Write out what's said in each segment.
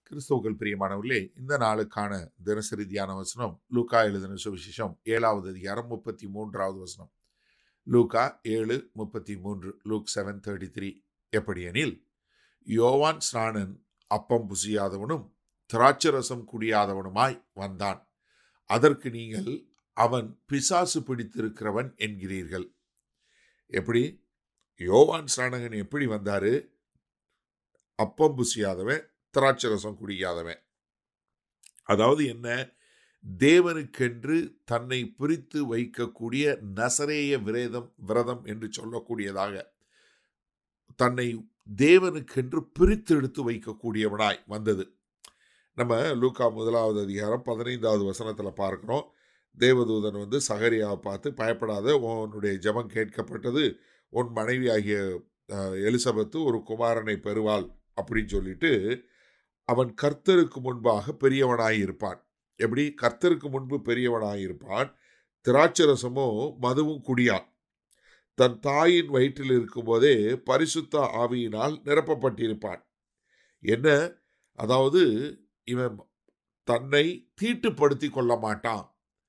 கிறிஸ்துவுக்கள் பிரியமானவர்களே இந்த நாளுக்கான தினசரி தியான வசனம் லூக்கா எழுதின சுவிசேஷம் ஏழாவது அதிகாரம் முப்பத்தி மூன்றாவது வசனம் லூக்கா ஏழு முப்பத்தி மூன்று லூக் செவன் தேர்ட்டி த்ரீ எப்படியெனில் யோவான் ஸ்நானன் அப்பம் புசியாதவனும் திராட்சரசம் குடியாதவனுமாய் வந்தான் அதற்கு நீங்கள் அவன் பிசாசு பிடித்திருக்கிறவன் என்கிறீர்கள் எப்படி யோவான் ஸ்நானகன் எப்படி வந்தாரு அப்பம் புசியாதவன் திராட்சரசம் குடிக்காதவன் அதாவது என்ன தேவனுக்கென்று தன்னை பிரித்து வைக்கக்கூடிய நசரேய விரதம் விரதம் என்று சொல்லக்கூடியதாக தன்னை தேவனுக்கென்று பிரித்தெடுத்து வைக்கக்கூடியவனாய் வந்தது நம்ம லூக்கா முதலாவது அதிகாரம் பதினைந்தாவது வசனத்தில் பார்க்குறோம் தேவதூதன் வந்து சகரியாவை பார்த்து பயப்படாத உன்னுடைய ஜெபம் கேட்கப்பட்டது உன் மனைவி ஆகிய எலிசபெத்து ஒரு குமாரனை பெறுவாள் அப்படின்னு சொல்லிட்டு அவன் கர்த்தருக்கு முன்பாக பெரியவனாய் இருப்பான் எப்படி கர்த்தருக்கு முன்பு பெரியவனாய் இருப்பான் திராட்சரசமோ மதுவும் குடியான் தன் தாயின் வயிற்றில் இருக்கும்போதே பரிசுத்த ஆவியினால் நிரப்பப்பட்டிருப்பான் என்ன அதாவது இவன் தன்னை தீட்டுப்படுத்தி கொள்ள மாட்டான்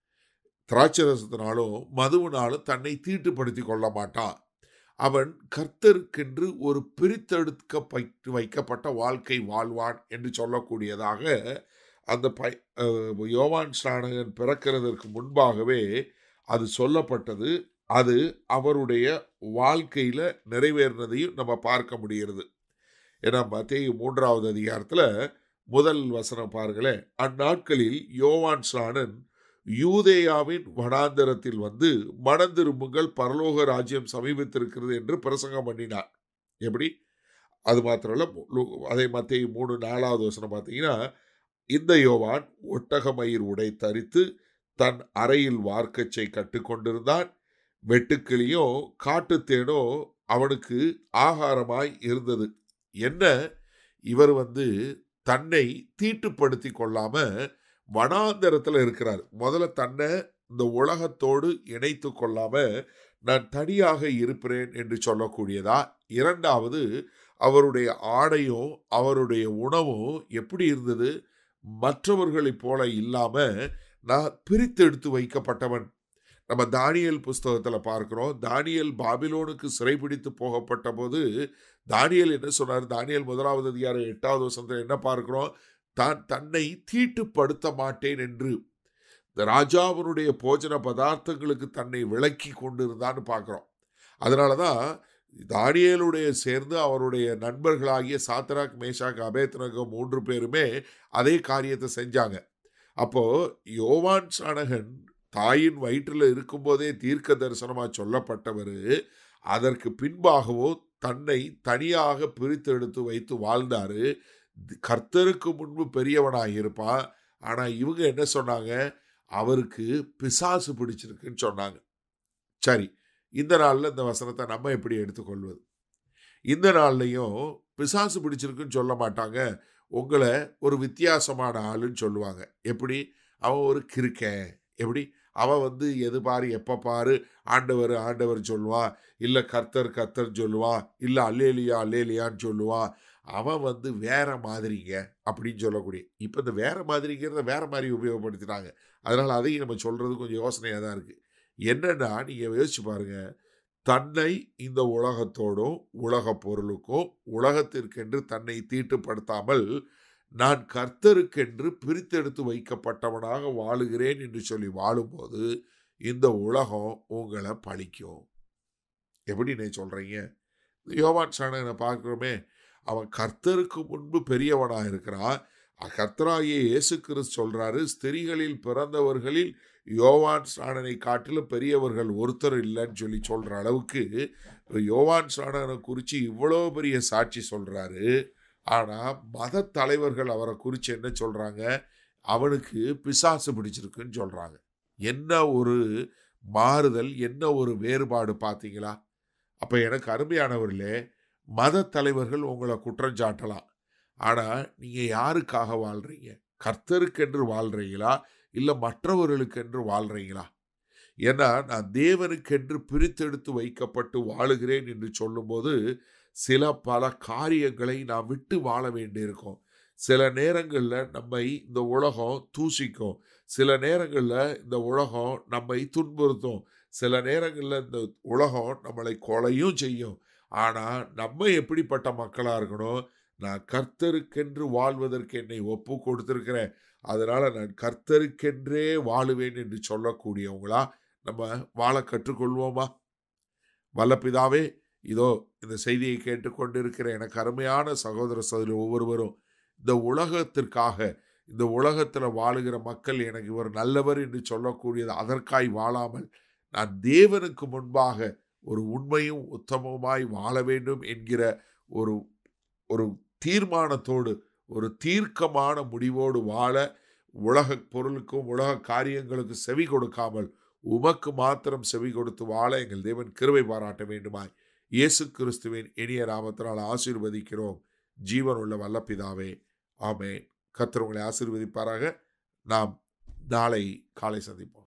திராட்சரசத்தினாலும் மதுவினாலும் தன்னை தீட்டுப்படுத்தி கொள்ள மாட்டான் அவன் கர்த்தருக்கென்று ஒரு பிரித்தெடுக்க வைக்கப்பட்ட வாழ்க்கை வாழ்வான் என்று சொல்லக்கூடியதாக அந்த பை யோவான் ஸ்நானகன் பிறக்கிறதற்கு முன்பாகவே அது சொல்லப்பட்டது அது அவருடைய வாழ்க்கையில் நிறைவேறினதையும் நம்ம பார்க்க முடிகிறது ஏன்னா மத்திய மூன்றாவது அதிகாரத்தில் முதல் வசனம் பாருங்களேன் அந்நாட்களில் யோவான் ஸ்நானன் யூதேயாவின் வனாந்தரத்தில் வந்து மனம் திரும்புங்கள் பரலோக ராஜ்யம் சமீபத்திருக்கிறது என்று பிரசங்கம் பண்ணினார் எப்படி அது மாத்திரம் அதே மத்திய மூணு நாலாவது வசனம் பார்த்தீங்கன்னா இந்த யோவான் ஒட்டகமயிர் உடை தரித்து தன் அறையில் வார்க்கச்சை கட்டுக்கொண்டிருந்தான் வெட்டுக்கிளியோ காட்டுத்தேனோ அவனுக்கு ஆகாரமாய் இருந்தது என்ன இவர் வந்து தன்னை தீட்டுப்படுத்தி கொள்ளாம வனாந்தரத்தில் இருக்கிறார் முதல்ல தன்னை இந்த உலகத்தோடு இணைத்து கொள்ளாம நான் தனியாக இருப்பேன் என்று சொல்லக்கூடியதா இரண்டாவது அவருடைய ஆடையும் அவருடைய உணவும் எப்படி இருந்தது மற்றவர்களைப் போல இல்லாம நான் பிரித்தெடுத்து வைக்கப்பட்டவன் நம்ம தானியல் புஸ்தகத்தில் பார்க்கிறோம் தானியல் பாபிலோனுக்கு சிறைபிடித்து போகப்பட்ட போது தானியல் என்ன சொன்னார் தானியல் முதலாவது அதிகாரம் எட்டாவது வருஷத்தில் என்ன பார்க்கிறோம் தான் தன்னை தீட்டுப்படுத்த மாட்டேன் என்று இந்த ராஜாவினுடைய போஜன பதார்த்தங்களுக்கு தன்னை விளக்கி கொண்டிருந்தான்னு பார்க்குறோம் அதனால தான் தானியலுடைய சேர்ந்து அவருடைய நண்பர்களாகிய சாத்ராக் மேஷாக் அபேத்னக மூன்று பேருமே அதே காரியத்தை செஞ்சாங்க அப்போ யோவான் சாணகன் தாயின் வயிற்றில் இருக்கும்போதே தீர்க்க தரிசனமாக சொல்லப்பட்டவர் அதற்கு பின்பாகவோ தன்னை தனியாக பிரித்தெடுத்து வைத்து வாழ்ந்தாரு கர்த்தருக்கு முன்பு பெரியவனாக இருப்பான் ஆனால் இவங்க என்ன சொன்னாங்க அவருக்கு பிசாசு பிடிச்சிருக்குன்னு சொன்னாங்க சரி இந்த நாளில் இந்த வசனத்தை நம்ம எப்படி எடுத்துக்கொள்வது இந்த நாள்லையும் பிசாசு பிடிச்சிருக்குன்னு சொல்ல மாட்டாங்க உங்களை ஒரு வித்தியாசமான ஆளுன்னு சொல்லுவாங்க எப்படி அவன் ஒரு கிறுக்கன் எப்படி அவன் வந்து எது பாரு எப்போ பாரு ஆண்டவர் ஆண்டவர் சொல்லுவான் இல்லை கர்த்தர் கர்த்தர் சொல்லுவான் இல்லை அல்லேலியா அல்லேலியான்னு சொல்லுவான் அவன் வந்து வேற மாதிரிங்க அப்படின்னு சொல்லக்கூடிய இப்போ இந்த வேற மாதிரிங்கிறத வேற மாதிரி உபயோகப்படுத்தினாங்க அதனால் அதையும் நம்ம சொல்கிறது கொஞ்சம் யோசனையாக தான் இருக்குது என்னென்னா நீங்கள் யோசிச்சு பாருங்க தன்னை இந்த உலகத்தோடும் உலக பொருளுக்கும் உலகத்திற்கென்று தன்னை தீட்டுப்படுத்தாமல் நான் கர்த்தருக்கென்று பிரித்தெடுத்து வைக்கப்பட்டவனாக வாழுகிறேன் என்று சொல்லி வாழும்போது இந்த உலகம் உங்களை பழிக்கும் எப்படி நீ சொல்கிறீங்க யோவான் சாணகனை பார்க்குறோமே அவன் கர்த்தருக்கு முன்பு பெரியவனாக இருக்கிறான் கர்த்தராகிய இயேசு கிறிஸ்து சொல்றாரு ஸ்திரீகளில் பிறந்தவர்களில் யோவான் ஸ்நானனை காட்டிலும் பெரியவர்கள் ஒருத்தர் இல்லைன்னு சொல்லி சொல்ற அளவுக்கு யோவான் ஸ்நானனை குறித்து இவ்வளோ பெரிய சாட்சி சொல்றாரு ஆனால் மத தலைவர்கள் அவரை குறித்து என்ன சொல்றாங்க அவனுக்கு பிசாசு பிடிச்சிருக்குன்னு சொல்றாங்க என்ன ஒரு மாறுதல் என்ன ஒரு வேறுபாடு பார்த்தீங்களா அப்போ எனக்கு அருமையானவர்களே மத தலைவர்கள் உங்களை குற்றம் சாட்டலாம் ஆனால் நீங்கள் யாருக்காக வாழ்கிறீங்க கர்த்தருக்கென்று வாழ்கிறீங்களா இல்லை மற்றவர்களுக்கென்று வாழ்கிறீங்களா ஏன்னா நான் தேவனுக்கென்று பிரித்தெடுத்து வைக்கப்பட்டு வாழுகிறேன் என்று சொல்லும்போது சில பல காரியங்களை நான் விட்டு வாழ வேண்டியிருக்கும் சில நேரங்கள்ல நம்மை இந்த உலகம் தூசிக்கும். சில நேரங்கள்ல இந்த உலகம் நம்மை துன்புறுத்தும். சில நேரங்கள்ல இந்த உலகம் நம்மளை கொலையும் செய்யும். ஆனா, நம்ம எப்படிப்பட்ட மக்களா இருக்கணும்? நான் கர்த்தருக்கென்று வாழ்வதற்கு என்னை ஒப்புக் கொடுத்திருக்கிறேன். அதனால நான் கர்த்தருக்கென்றே வாழுவேன் என்று சொல்லக்கூடியவங்களா நம்ம வாழ கற்றுக்கொள்வோமா? வல்ல பிதாவே, இதோ இந்த செய்தியை கேட்டுக்கொண்டிருக்கிற எனக்கு அருமையான சகோதர சகோதரி ஒவ்வொருவரும் இந்த உலகத்திற்காக இந்த உலகத்துல வாழுகிற மக்கள் எனக்கு இவர் நல்லவர் என்று சொல்லக்கூடியது அதற்காய் வாழாமல் நான் தேவனுக்கு முன்பாக ஒரு உண்மையும் உத்தமமாய் வாழ வேண்டும் என்கிற ஒரு ஒரு தீர்மானத்தோடு ஒரு தீர்க்கமான முடிவோடு வாழ உலகப் பொருளுக்கும் உலக காரியங்களுக்கும் செவி கொடுக்காமல் உமக்கு மாத்திரம் செவி கொடுத்து வாழ எங்கள் தேவன் கிருபை பாராட்ட வேண்டுமாய் இயேசு கிறிஸ்துவின் இனிய நாமத்தினால் ஆசீர்வதிக்கிறோம் ஜீவனுள்ள வல்ல பிதாவே ஆமென் கர்த்தர் உங்களை ஆசீர்வதிப்பாராக நாம் நாளை காலை சந்திப்போம்